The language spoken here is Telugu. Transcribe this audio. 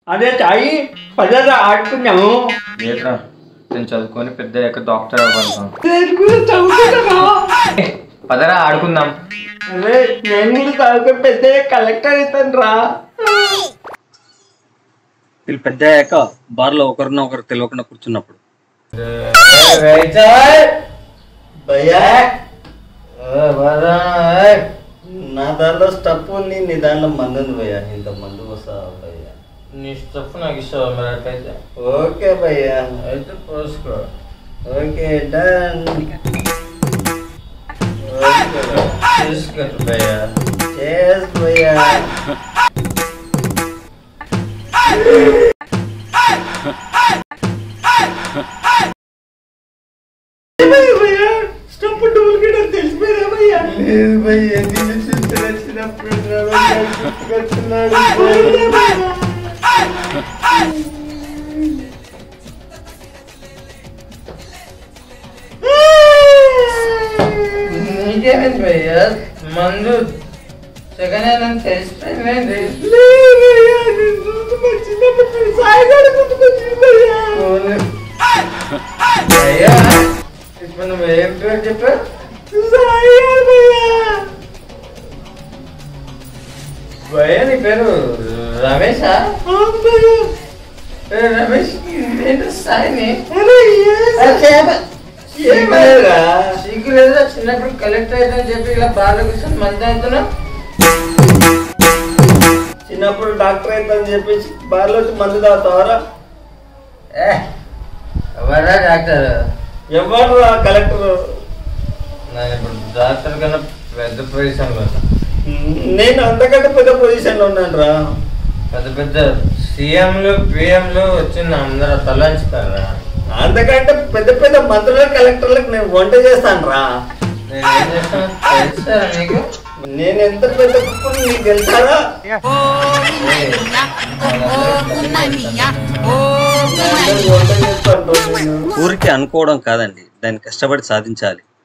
అదే సాయి పదరా ఆడుకున్నాము లేట్రా నేను చదువుకొని పెద్ద అయ్యాక డాక్టర్ అవ్వాలి నేను కూడా చదువుకుంటారా పదరా ఆడుకుందాం అరే నేను కూడా చదువుకుని పెద్ద కలెక్టర్ అవుతాను రా వీళ్ళు పెద్ద అయ్యాక బార్లో ఒకరిన ఒకరు తెలియకుండా కూర్చున్నప్పుడు భయ్యా నా దాంట్లో స్టప్ ఉంది నీ దాంట్లో మందు ఉంది భయ్యా ఇంత మందు వస్తా భయ్యా నీ స్టఫ్ నాకు ఇస్తావా మరి అట్లయితే ఓకే భయ్యా అయితే పోసుకో ఓకే డన్ తీసుకొట్టు భయ్యా చేస్ భయ్యా స్టంప్ డోల్ గిడ తెలిసిపోయినా భయ్యా లేదు భయ్యా నిన్ను చూస్తే వచ్చినప్పుడు గుర్తుకొచ్చినాడు నీకేమైంది భయ్యా మందు సెకండ్ హ్యాండ్ అని తెలిసిపోయింది భయ్యా ఇప్పుడు నువ్వు ఏం పేరు చెప్పా భయ్యా నీ పేరు రమేషా ఏ, రమేష్ ఏంటో సాయిని ఏమయ్యరా? సిగ్గు లేదా చిన్నప్పుడు కలెక్టర్ అయితే చెప్పి ఇలా బాగా కూర్చొని మంది అవుతున్నావు చిన్నప్పుడు డాక్టర్ అయితని చెప్పేసి బార్లో వచ్చి మందు తాగుతావరా ఏ ఎవరా డాక్టర్ ఎవరు కలెక్టర్ నేను ఇప్పుడు డాక్టర్ కన్నా పెద్ద పొజిషన్లో ఉన్నా. నేను అంతకంటే పెద్ద పొజిషన్ లో ఉన్నాను రా పెద్ద పెద్ద సీఎంలు పిఎంలు వచ్చి నా అందరూ తలంచుతారా అంతకంటే పెద్ద పెద్ద మంత్రులకు కలెక్టర్లకు నేను వంట చేస్తాను రా నేను ఏం చేస్తాను తెలుసా నీకు నేను ఎంత పెద్ద కుక్కుని నీకు తెలుసారా ఏయ్, నేను వంట చేస్తాను రా నేను. ఊరికి అనుకోవడం కాదండి దాన్ని కష్టపడి సాధించాలి